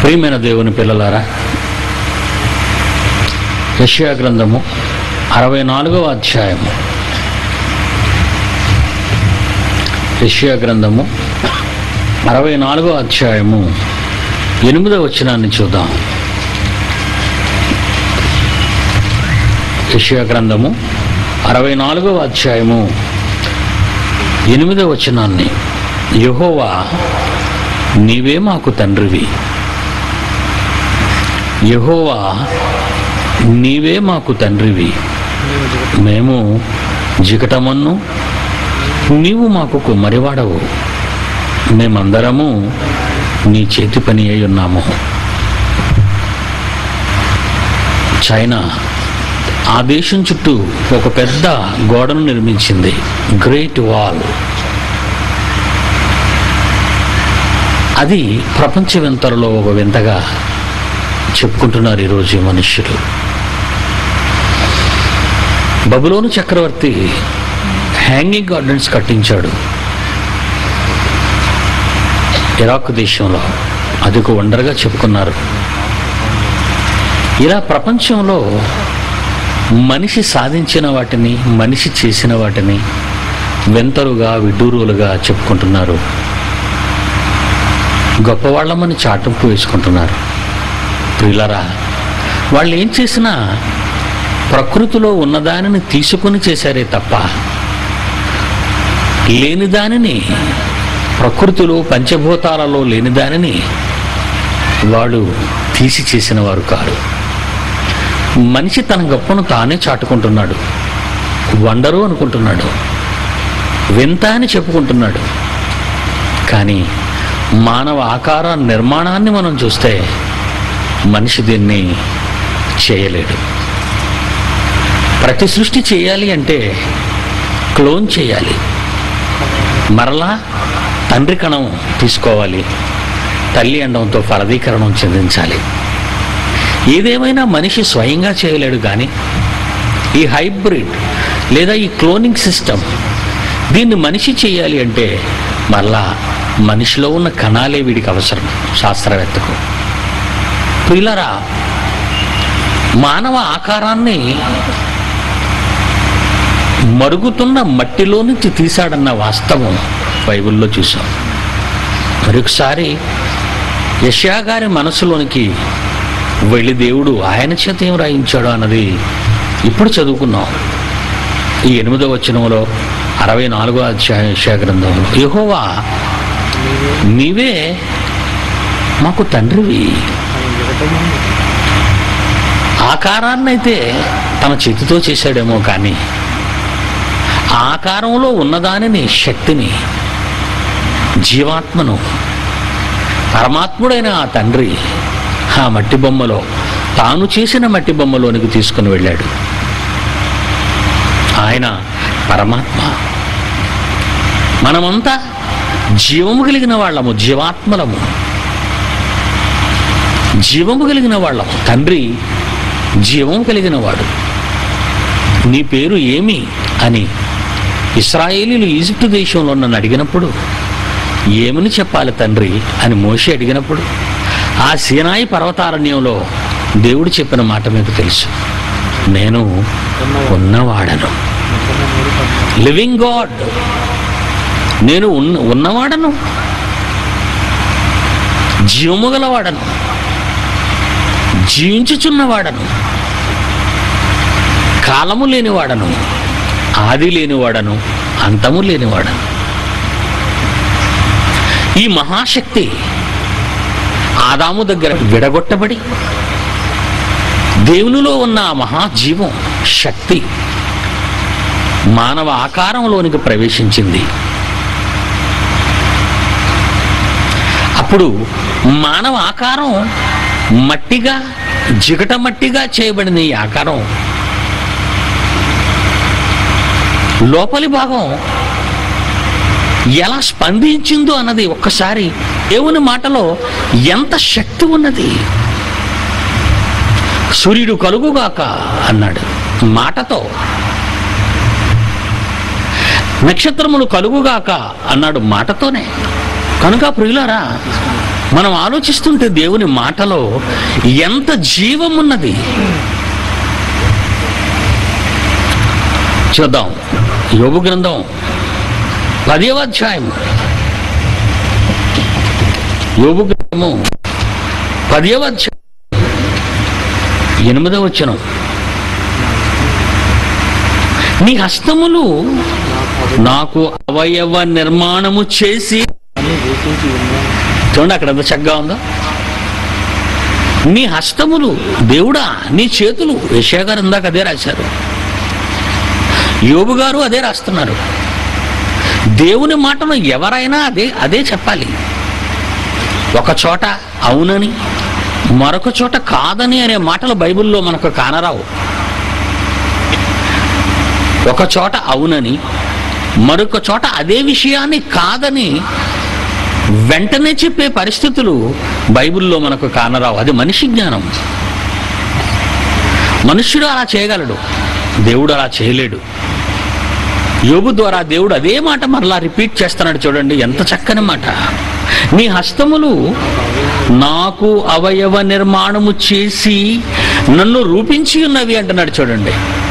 ప్రియమైన దేవుని పిల్లలారా యెషయా గ్రంథము అరవై నాలుగవ అధ్యాయము యెషయా గ్రంథము అరవై నాలుగవ అధ్యాయము ఎనిమిదవ వచనాన్ని చూద్దాం యెషయా గ్రంథము అరవై నాలుగవ అధ్యాయము ఎనిమిదవ వచనాన్ని యెహోవా నీవే మాకు తండ్రివి యెహోవా నీవే మాకు తండ్రివి మేము జికటమన్ను నీవు మాకు కుమ్మరివాడవు మేమందరము నీ చేతి పని అయి ఉన్నాము చైనా ఆ దేశం చుట్టూ ఒక పెద్ద గోడను నిర్మించింది గ్రేట్ వాల్ అది ప్రపంచ వింతలలో ఒక వింతగా చెప్పుకుంటున్నారు ఈరోజు ఈ మనుష్యులు బబులోను చక్రవర్తి హ్యాంగింగ్ గార్డెన్స్ కట్టించాడు ఇరాక్ దేశంలో అది ఒక వండర్గా చెప్పుకున్నారు ఇలా ప్రపంచంలో మనిషి సాధించిన వాటిని మనిషి చేసిన వాటిని వింతలుగా విడ్డూరులుగా చెప్పుకుంటున్నారు గొప్పవాళ్ళమని చాటింపు వేసుకుంటున్నారు ప్రియులరా వాళ్ళు ఏం చేసినా ప్రకృతిలో ఉన్నదానిని తీసుకుని చేశారే తప్ప లేని దానిని ప్రకృతిలో పంచభూతాలలో లేని దానిని వాడు తీసి చేసిన వారు కారు మనిషి తన గొప్పను తానే చాటుకుంటున్నాడు వండరు అనుకుంటున్నాడు వింత అని చెప్పుకుంటున్నాడు కానీ మానవ ఆకార నిర్మాణాన్ని మనం చూస్తే మనిషి దీన్ని చేయలేడు ప్రతి సృష్టి చేయాలి అంటే క్లోన్ చేయాలి మరలా తండ్రి కణం తీసుకోవాలి తల్లి అండంతో ఫలదీకరణం చెందించాలి ఏదేమైనా మనిషి స్వయంగా చేయలేడు కానీ ఈ హైబ్రిడ్ లేదా ఈ క్లోనింగ్ సిస్టమ్ దీన్ని మనిషి చేయాలి అంటే మరలా మనిషిలో ఉన్న కణాలే వీడికి అవసరం శాస్త్రవేత్తకు ప్రియులరా మానవ ఆకారాన్ని మరుగుతున్న మట్టిలో నుంచి తీశాడన్న వాస్తవం బైబిల్లో చూసాం మరొకసారి యష్యా గారి మనసులోనికి వెళ్ళి దేవుడు ఆయన చేత ఏం రాయించాడు అన్నది ఇప్పుడు చదువుకున్నాం ఈ ఎనిమిదో వచనంలో అరవై నాలుగో అధ్యాయ యెషయా గ్రంథంలో యెహోవా నీవే మాకు తండ్రివి ఆకారాన్నైతే తన చేతితో చేశాడేమో కానీ ఆకారంలో ఉన్నదానిని శక్తిని జీవాత్మను పరమాత్ముడైన ఆ తండ్రి ఆ మట్టి బొమ్మలో తాను చేసిన మట్టి బొమ్మలోనికి తీసుకుని వెళ్ళాడు ఆయన పరమాత్మ మనమంతా జీవము కలిగిన వాళ్ళము జీవాత్మలము జీవము కలిగిన వాళ్ళము తండ్రి జీవము కలిగిన వాడు నీ పేరు ఏమి అని ఇస్రాయేలీలు ఈజిప్టు దేశంలో నన్ను అడిగినప్పుడు ఏమని చెప్పాలి తండ్రి అని మోషి అడిగినప్పుడు ఆ సీనాయి పర్వతారణ్యంలో దేవుడు చెప్పిన మాట మీకు తెలుసు నేను ఉన్నవాడను లివింగ్ గాడ్ నేను ఉన్న ఉన్నవాడను జీవము గలవాడను జీవించుచున్నవాడను కాలము లేనివాడను ఆది లేనివాడను అంతము లేనివాడను ఈ మహాశక్తి ఆదాము దగ్గర విడగొట్టబడి దేవునిలో ఉన్న ఆ మహాజీవం శక్తి మానవ ఆకారంలోనికి ప్రవేశించింది అప్పుడు మానవ ఆకారం మట్టిగా జిగట మట్టిగా చేయబడిన ఈ ఆకారం లోపలి భాగం ఎలా స్పందించిందో అన్నది ఒక్కసారి దేవుని మాటలో ఎంత శక్తి ఉన్నది సూర్యుడు కలుగుగాక అన్నాడు మాటతో నక్షత్రములు కలుగుగాక అన్నాడు మాటతోనే కనుక ప్రియులారా మనం ఆలోచిస్తుంటే దేవుని మాటలో ఎంత జీవం ఉన్నది చూద్దాం యోగు గ్రంథం పదేవ అధ్యాయం యోగు గ్రంథము పదేవ అధ్యాయం ఎనిమిదవ వచనం నీ హస్తములు నాకు అవయవ నిర్మాణము చేసి అని రూపించి ఉన్నాను చూడండి అక్కడ ఎంత చక్కగా ఉందో నీ హస్తములు దేవుడా నీ చేతులు యెషయా గారు ఇందాక అదే రాశారు యోబు గారు అదే రాస్తున్నారు దేవుని మాటను ఎవరైనా అదే అదే చెప్పాలి ఒక చోట అవునని మరొక చోట కాదని అనే మాటలు బైబిల్లో మనకు కానరావు ఒక చోట అవునని మరొక చోట అదే విషయాన్ని కాదని వెంటనే చెప్పే పరిస్థితులు బైబిల్లో మనకు కానరావు అది మనిషి జ్ఞానం మనుష్యుడు అలా చేయగలడు దేవుడు అలా చేయలేడు యోబు ద్వారా దేవుడు అదే మాట మరలా రిపీట్ చేస్తున్నాడు చూడండి ఎంత చక్కని మాట నీ హస్తములు నాకు అవయవ నిర్మాణము చేసి నన్ను రూపించి ఉన్నవి అంటున్నాడు చూడండి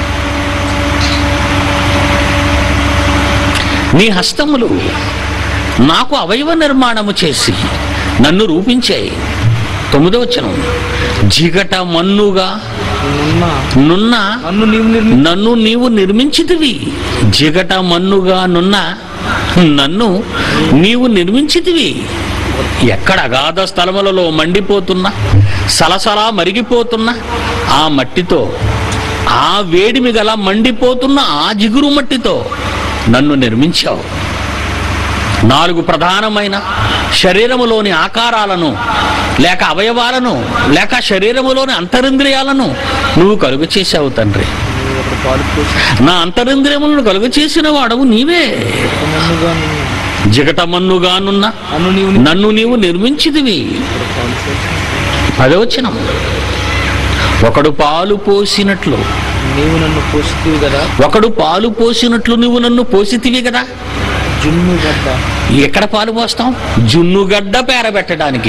నీ హస్తములు నాకు అవయవ నిర్మాణము చేసి నన్ను రూపించాయి తొమ్మిదో వచనం జిగట మన్నుగా నిన్న నున్న నన్ను నీవు నిర్మి నన్ను నీవు నిర్మించితివి జిగట మన్నుగా నున్న నన్ను నీవు నిర్మించితివి ఎక్కడ అగాధ స్థలములలో మండిపోతున్నా సలసలా మరిగిపోతున్న ఆ మట్టితో ఆ వేడిమి గల మండిపోతున్న ఆ జిగురు మట్టితో నన్ను నిర్మించావు నాలుగు ప్రధానమైన శరీరములోని ఆకారాలను లేక అవయవాలను లేక శరీరములోని అంతరింద్రియాలను నువ్వు కలుగు చేసావు తండ్రి నీవు ఒకడు పాలు పోసి నా అంతరింద్రియములను కలుగు చేసిన వాడవు నీవే మన్నుగా నిన్ను జిగటమన్నుగానున్న నన్ను నీవు నన్ను నీవు నిర్మించితివి ఒకడు పాలు పోసి పదవచనం ఒకడు పాలు పోసినట్లు నీవు నన్ను పోసితివి కదా ఒకడు పాలు పోసినట్లు నువ్వు నన్ను పోసితివి కదా జున్ను గడ్డ ఎక్కడ పాలు పోస్తాం జున్నుగడ్డ పేరబెట్టడానికి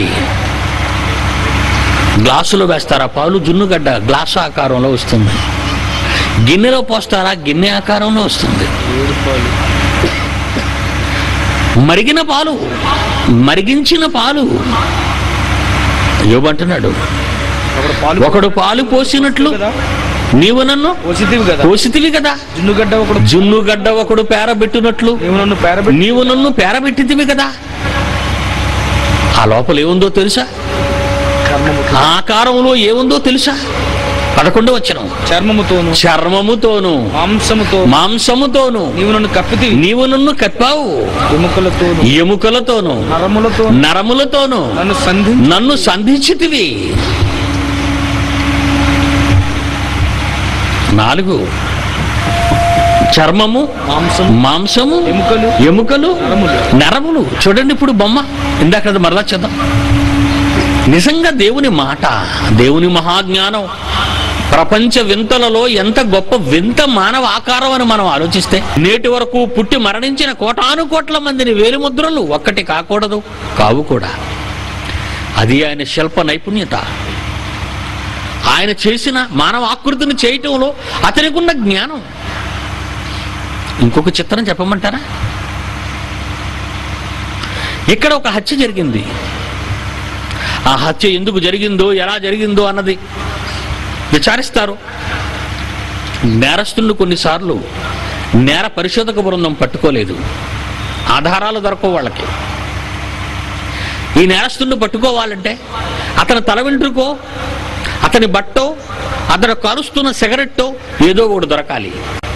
గ్లాసులో వేస్తారా పాలు జున్నుగడ్డ గ్లాసు ఆకారంలో వస్తుంది గిన్నెలో పోస్తారా గిన్నె ఆకారంలో వస్తుంది ఏడు పాలు మరిగిన పాలు మరిగించిన పాలు యోబంటున్నాడు ఒకడు పాలు ఒకడు పాలు పోసినట్లు కదా నీవు నన్ను పోసితివి కదా పోసితివి కదా జున్ను గడ్డ ఒకడు జున్నుగడ్డ ఒకడు పేరబెట్టినట్లు నీవు నన్ను పేరబెట్టి నీవు నన్ను పేరబెట్టితివి కదా ఆ లోపల ఏముందో తెలుసా చర్మము ఆ ఆకారంలో ఏముందో తెలుసా పదకొండు వచ్చిన చర్మముతోను చర్మముతోను మాంసముతో మాంసముతోను నీవు నన్ను కప్పితివి నీవు నన్ను కప్పావు ఎముకలతోను ఎముకలతోను నరములతో నరములతోను నన్ను సంధి నన్ను సంధించితివి నాలుగు చర్మము మాంసం మాంసము ఎముకలు ఎముకలు నరములు. నరములు చూడండి ఇప్పుడు బొమ్మ ఇందాక అది మరలా చేద్దాం నిజంగా దేవుని మాట దేవుని మహాజ్ఞానం ప్రపంచ వింతలలో ఎంత గొప్ప వింత మానవ ఆకారం అని మనం ఆలోచిస్తే నేటి వరకు పుట్టి మరణించిన కోటాను కోట్ల మందిని వేలిముద్రలు ఒక్కటి కాకూడదు కావు కూడా అది ఆయన శిల్ప నైపుణ్యత ఆయన చేసిన మానవ ఆకృతిని చేయటంలో అతనికి ఉన్న జ్ఞానం ఇంకొక చిత్రం చెప్పమంటారా ఇక్కడ ఒక హత్య జరిగింది ఆ హత్య ఎందుకు జరిగిందో ఎలా జరిగిందో అన్నది విచారిస్తారు నేరస్తులను కొన్నిసార్లు నేర పరిశోధక బృందం పట్టుకోలేదు ఆధారాలు దొరకవు వాళ్ళకి ఈ నేరస్తుడిని పట్టుకోవాలంటే అతని తల వెంట్రుకో అతని బట్టో అతను కాలుస్తున్న సిగరెట్టో ఏదో ఒకటి దొరకాలి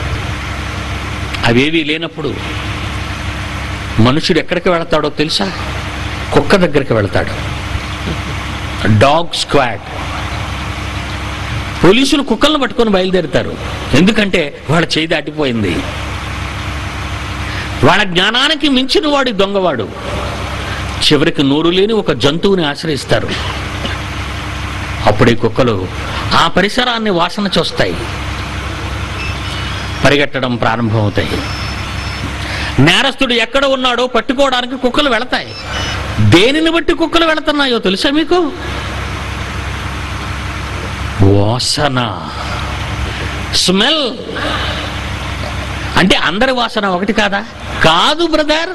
అవేవీ లేనప్పుడు మనుషుడు ఎక్కడికి వెళతాడో తెలుసా కుక్క దగ్గరికి వెళతాడు డాగ్ స్క్వాడ్ పోలీసులు కుక్కలను పట్టుకొని బయలుదేరుతారు ఎందుకంటే వాళ్ళ చేయి దాటిపోయింది వాళ్ళ జ్ఞానానికి మించిన వాడి దొంగవాడు చివరికి నోరు లేని ఒక జంతువుని ఆశ్రయిస్తారు అప్పుడే కుక్కలు ఆ పరిసరాన్ని వాసన చూస్తాయి పరిగెట్టడం ప్రారంభమవుతాయి నేరస్తుడు ఎక్కడ ఉన్నాడో పట్టుకోవడానికి కుక్కలు వెళతాయి దేనిని బట్టి కుక్కలు వెళుతున్నాయో తెలుసా మీకు వాసన స్మెల్ అంటే అందరి వాసన ఒకటి కాదా కాదు బ్రదర్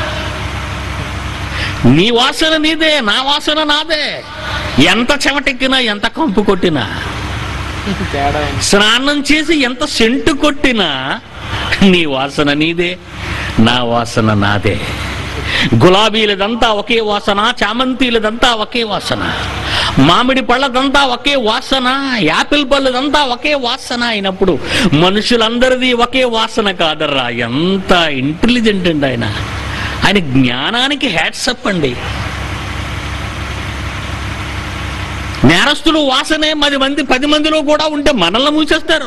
నీ వాసన నీదే నా వాసన నాదే ఎంత చెమటెక్కినా ఎంత కంపు కొట్టినా తేడా ఉంది. స్నానం చేసి ఎంత సెంటు కొట్టినా నీ వాసన నీదే నా వాసన నాదే గులాబీలదంతా ఒకే వాసన చామంతిలదంతా ఒకే వాసన మామిడి పళ్ళదంతా ఒకే వాసన యాపిల్ పళ్ళదంతా ఒకే వాసన అయినప్పుడు మనుషులందరిది ఒకే వాసన కాదర్రా ఎంత ఇంటెలిజెంట్ అండి ఆయన ఆయన జ్ఞానానికి హ్యాట్సప్ అండి నేరస్తులు వాసనే పది మంది పది మందిలో కూడా ఉంటే మనల్ని మూసేస్తారు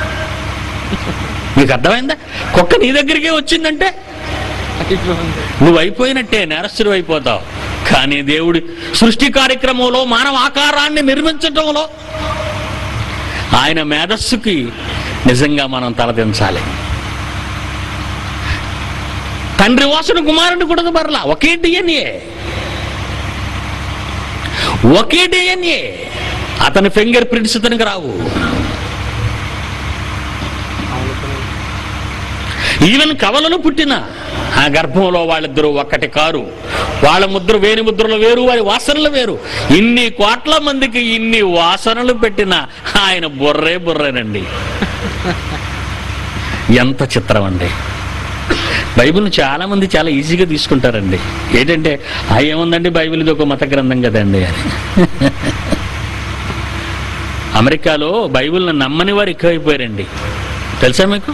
మీకు అర్థమైందా కుక్క నీ దగ్గరికే వచ్చిందంటే అయిపోయింది. నువ్వు అయిపోయినట్టే నేరస్తుడు అయిపోతావు కానీ దేవుడి సృష్టి కార్యక్రమంలో మానవ ఆకారాన్ని నిర్మించటంలో ఆయన మేధస్సుకి నిజంగా మనం తలదించాలి తండ్రి వాసన కుమారుని కూడా బరలా ఒకే డిఎన్ఏ ఒకే డిఎన్ఏ అతని ఫింగర్ ప్రింట్స్ ఇతనికి రావు ఈవెన్ కవలను పుట్టిన ఆ గర్భంలో వాళ్ళిద్దరూ ఒక్కటి కారు వాళ్ళ ముద్ర వేరు ముద్రలు వేరు వారి వాసనలు వేరు ఇన్ని కోట్ల మందికి ఇన్ని వాసనలు పెట్టిన ఆయన బుర్రే బుర్రేనండి ఎంత చిత్రం అండి బైబిల్ని చాలా మంది చాలా ఈజీగా తీసుకుంటారండి ఏంటంటే ఆ ఏముందండి బైబిల్ ఇది ఒక మత గ్రంథం కదండి అని అమెరికాలో బైబిల్ని నమ్మని వారు ఎక్కువైపోయారండి తెలుసా మీకు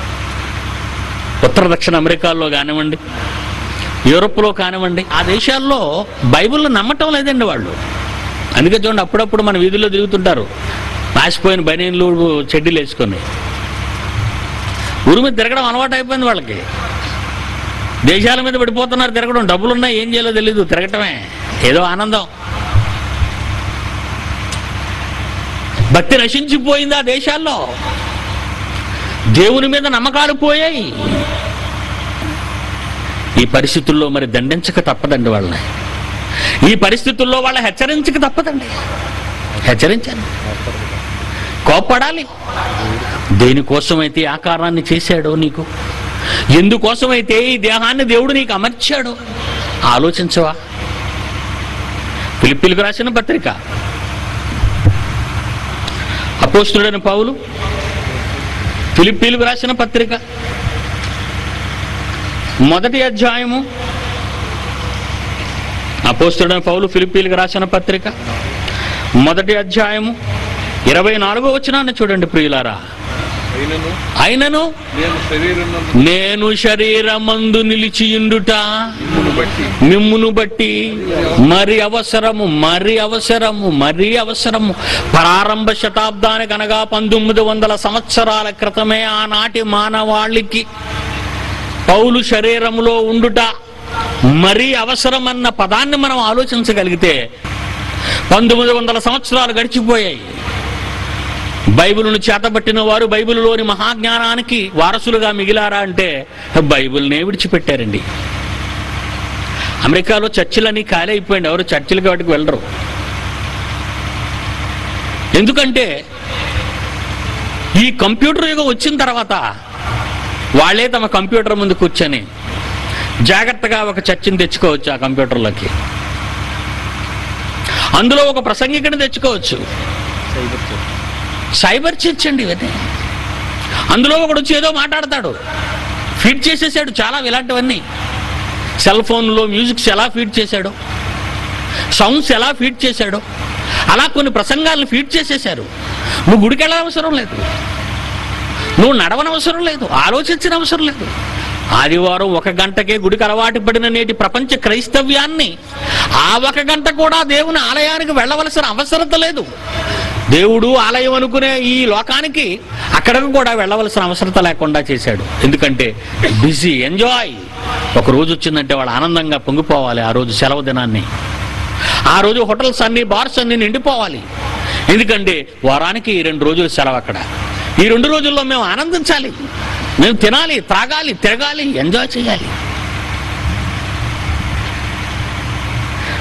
ఉత్తర దక్షిణ అమెరికాలో కానివ్వండి యూరోప్లో కానివ్వండి ఆ దేశాల్లో బైబిల్ని నమ్మటం లేదండి వాళ్ళు అందుకే చూడండి అప్పుడప్పుడు మన వీధుల్లో తిరుగుతుంటారు మాసిపోయిన బనీన్లు చెడ్డీలు వేసుకొని ఊరి మీద తిరగడం అలవాటు అయిపోయింది వాళ్ళకి దేశాల మీద పడిపోతున్నారు తిరగడం డబ్బులున్నా ఏం చేయాలో తెలీదు తిరగటమే ఏదో ఆనందం భక్తి నశించిపోయింది ఆ దేశాల్లో దేవుని మీద నమ్మకాలు పోయాయి ఈ పరిస్థితుల్లో మరి దండించక తప్పదండి వాళ్ళని ఈ పరిస్థితుల్లో వాళ్ళ హెచ్చరించక తప్పదండి హెచ్చరించాలి కోప్పడాలి దేనికోసమైతే ఈ ఆకారాన్ని చేశాడో నీకు ఎందుకోసమైతే ఈ దేహాన్ని దేవుడు నీకు అమర్చాడు ఆలోచించవా ఫిలిప్పీలకు రాసిన పత్రిక అపోస్తుడైన పౌలు ఫిలిప్పీలకు రాసిన పత్రిక మొదటి అధ్యాయము అపోస్తుడైన పౌలు ఫిలిప్పీలకు రాసిన పత్రిక మొదటి అధ్యాయము ఇరవై నాలుగో వచ్చినాన్ని చూడండి ప్రియులారా అయినను అయినను నేను శరీరం నేను శరీరమందు నిలిచియుండుట నిన్ను బట్టి మిమ్మును బట్టి మరి అవసరము మరి అవసరము మరి అవసరము ప్రారంభ శతాబ్దానికి అనగా పంతొమ్మిది వందల సంవత్సరాల క్రితమే ఆనాటి మానవాళికి పౌలు శరీరములో ఉండుట మరీ అవసరమన్న పదాన్ని మనం ఆలోచించగలిగితే పంతొమ్మిది వందల సంవత్సరాలు గడిచిపోయాయి బైబిల్ను చేతబట్టిన వారు బైబిల్లోని మహాజ్ఞానానికి వారసులుగా మిగిలారా అంటే బైబిల్నే విడిచిపెట్టారండి అమెరికాలో చర్చిలన్నీ ఖాళీ అయిపోయింది ఎవరు చర్చిలకి వాటికి వెళ్ళరు ఎందుకంటే ఈ కంప్యూటర్ యుగం వచ్చిన తర్వాత వాళ్ళే తమ కంప్యూటర్ ముందు కూర్చొని జాగ్రత్తగా ఒక చర్చిని తెచ్చుకోవచ్చు ఆ కంప్యూటర్లోకి అందులో ఒక ప్రసంగికుని తెచ్చుకోవచ్చు సైబర్ చర్చ్. సైబర్ చర్చ్ అండి ఇవన్నీ అందులో ఒకడు వచ్చి ఏదో మాట్లాడతాడు ఫీడ్ చేసేసాడు చాలా ఇలాంటివన్నీ సెల్ ఫోన్లో మ్యూజిక్స్ ఎలా ఫీడ్ చేశాడు సౌండ్స్ ఎలా ఫీడ్ చేశాడు అలా కొన్ని ప్రసంగాలను ఫీడ్ చేసేశారు నువ్వు గుడికి వెళ్ళ అవసరం లేదు నువ్వు నడవనవసరం లేదు ఆలోచించిన అవసరం లేదు ఆదివారం ఒక గంటకే గుడికి అలవాటు పడిన నేటి ప్రపంచ క్రైస్తవ్యాన్ని ఆ ఒక గంట కూడా దేవుని ఆలయానికి వెళ్ళవలసిన అవసరత లేదు దేవుడు ఆలయం అనుకునే ఈ లోకానికి అక్కడికి కూడా వెళ్ళవలసిన అవసరత లేకుండా చేశాడు ఎందుకంటే బిజీ ఎంజాయ్ ఒక రోజు వచ్చిందంటే వాళ్ళు ఆనందంగా పొంగిపోవాలి ఆ రోజు సెలవు దినాన్ని ఆ రోజు హోటల్స్ అన్ని బార్స్ అన్ని నిండిపోవాలి ఎందుకంటే వారానికి ఈ రెండు రోజులు సెలవు అక్కడ ఈ రెండు రోజుల్లో మేము ఆనందించాలి మేము తినాలి త్రాగాలి తిరగాలి ఎంజాయ్ చేయాలి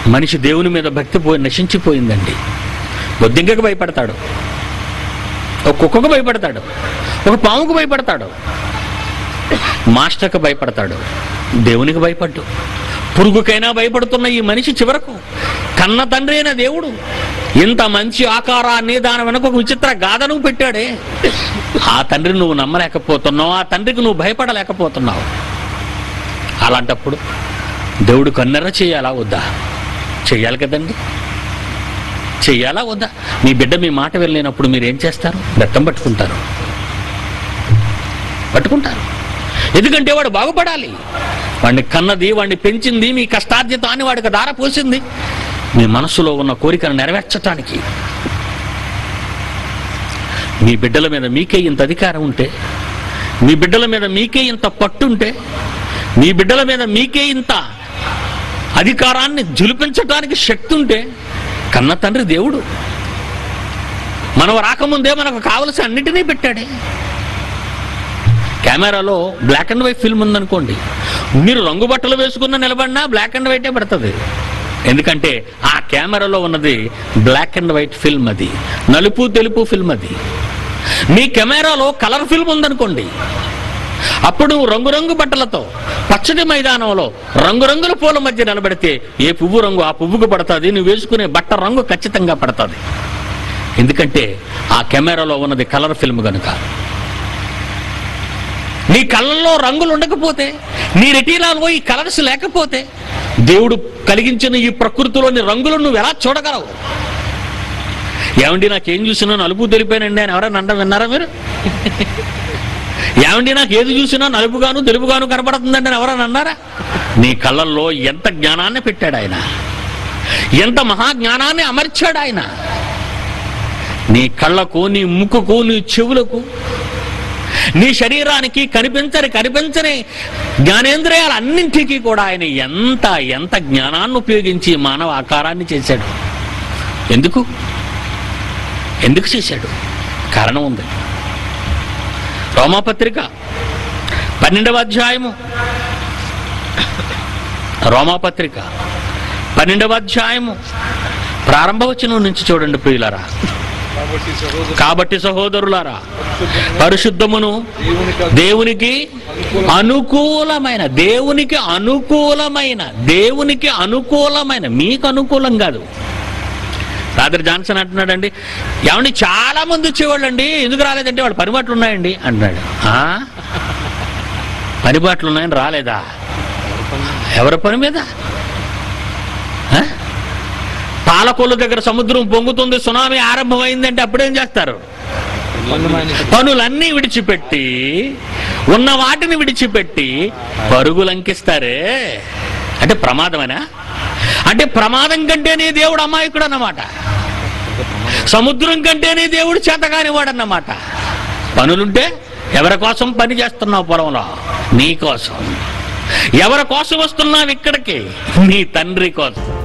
మనిషి దేవుని మీద భక్తి పోయి నశించిపోయిందండి బొద్దింకకు భయపడతాడు ఒక కుక్కకు భయపడతాడు ఒక పాముకు భయపడతాడు మాస్టర్కి భయపడతాడు దేవునికి భయపడ్డు పురుగుకైనా భయపడుతున్న ఈ మనిషి చివరకు కన్న తండ్రి అయిన దేవుడు ఇంత మంచి ఆకారాన్ని దాని వెనక ఒక విచిత్ర గాథను పెట్టాడే ఆ తండ్రిని నువ్వు నమ్మలేకపోతున్నావు ఆ తండ్రికి నువ్వు భయపడలేకపోతున్నావు అలాంటప్పుడు దేవుడు కన్నెర చేయాలా వద్దా చెయ్యాలి కదండి చెయ్యాలా వద్దా మీ బిడ్డ మీ మాట వెళ్ళినప్పుడు మీరు ఏం చేస్తారు బెత్తం పట్టుకుంటారు పట్టుకుంటారు ఎందుకంటే వాడు బాగుపడాలి వాడిని కన్నది వాడిని పెంచింది మీ కష్టార్జితాన్ని వాడికి దార పోసింది మీ మనసులో ఉన్న కోరికను నెరవేర్చటానికి మీ బిడ్డల మీద మీకే ఇంత అధికారం ఉంటే మీ బిడ్డల మీద మీకే ఇంత పట్టుంటే మీ బిడ్డల మీద మీకే ఇంత అధికారాన్ని జులిపించటానికి శక్తి ఉంటే కన్న తండ్రి దేవుడు మనం రాకముందే మనకు కావలసిన అన్నిటినీ పెట్టాడే కెమెరాలో బ్లాక్ అండ్ వైట్ ఫిల్మ్ ఉందనుకోండి మీరు రంగు బట్టలు వేసుకున్న నిలబడినా బ్లాక్ అండ్ వైటే పడుతుంది ఎందుకంటే ఆ కెమెరాలో ఉన్నది బ్లాక్ అండ్ వైట్ ఫిల్మ్ అది నలుపు తెలుపు ఫిల్మ్ అది మీ కెమెరాలో కలర్ ఫిల్మ్ ఉందనుకోండి అప్పుడు రంగురంగు బట్టలతో పచ్చడి మైదానంలో రంగురంగుల పూల మధ్య నిలబడితే ఏ పువ్వు రంగు ఆ పువ్వుకు పడుతుంది నువ్వు వేసుకునే బట్ట రంగు ఖచ్చితంగా పడుతుంది ఎందుకంటే ఆ కెమెరాలో ఉన్నది కలర్ ఫిల్మ్ కనుక నీ కళ్ళల్లో రంగులు ఉండకపోతే నీ రెటీనాలో ఈ కలర్స్ లేకపోతే దేవుడు కలిగించిన ఈ ప్రకృతిలోని రంగులను నువ్వు ఎలా చూడగలవు ఏమండి నాకేం చూసినా నలుపు తెలిపానండి అని ఎవరైనా అండం విన్నారా మీరు ఏమండి నాకు ఏది చూసినా నలుపుగాను తెలుపుగాను కనపడుతుందండి అని ఎవరైనా అన్నారా నీ కళ్ళల్లో ఎంత జ్ఞానాన్ని పెట్టాడు ఆయన ఎంత మహాజ్ఞానాన్ని అమర్చాడు ఆయన నీ కళ్ళకు నీ ముక్కుకు నీ చెవులకు నీ శరీరానికి కనిపించని కనిపించని జ్ఞానేంద్రియాలన్నింటికీ కూడా ఆయన ఎంత ఎంత జ్ఞానాన్ని ఉపయోగించి మానవ ఆకారాన్ని చేశాడు ఎందుకు ఎందుకు చేశాడు కారణం ఉంది రోమాపత్రిక పన్నెండవ అధ్యాయము రోమాపత్రిక పన్నెండవ అధ్యాయము ప్రారంభవచనం నుంచి చూడండి ప్రియులరా కాబట్టి సహోదరు కాబట్టి సహోదరులారా పరిశుద్ధమును దేవునికి దేవునికి అనుకూలమైన దేవునికి అనుకూలమైన దేవునికి అనుకూలమైన మీకు అనుకూలం కాదు రాత్రి జాన్సన్ అంటున్నాడండి ఏమండి చాలా మంది వచ్చేవాళ్ళండి ఎందుకు రాలేదంటే వాళ్ళు పనిబాట్లు ఉన్నాయండి అంటున్నాడు "ఆ? పనిబాట్లు ఉన్నాయని రాలేదా ఎవరి పని మీద ఆ? పాలకొల్లు దగ్గర సముద్రం పొంగుతుంది సునామీ ఆరంభమైందంటే అప్పుడేం చేస్తారు పనులన్నీ విడిచిపెట్టి ఉన్న వాటిని విడిచిపెట్టి పరుగులంకిస్తారే అంటే ప్రమాదమనా అంటే ప్రమాదం కంటేనే దేవుడు అమాయకుడు అన్నమాట సముద్రం కంటేనే దేవుడు చేతగానివాడు అన్నమాట పనులుంటే ఎవరి కోసం పని చేస్తున్నావు పొలంలో నీ కోసం ఎవరి కోసం వస్తున్నావు ఇక్కడికి నీ తండ్రి కోసం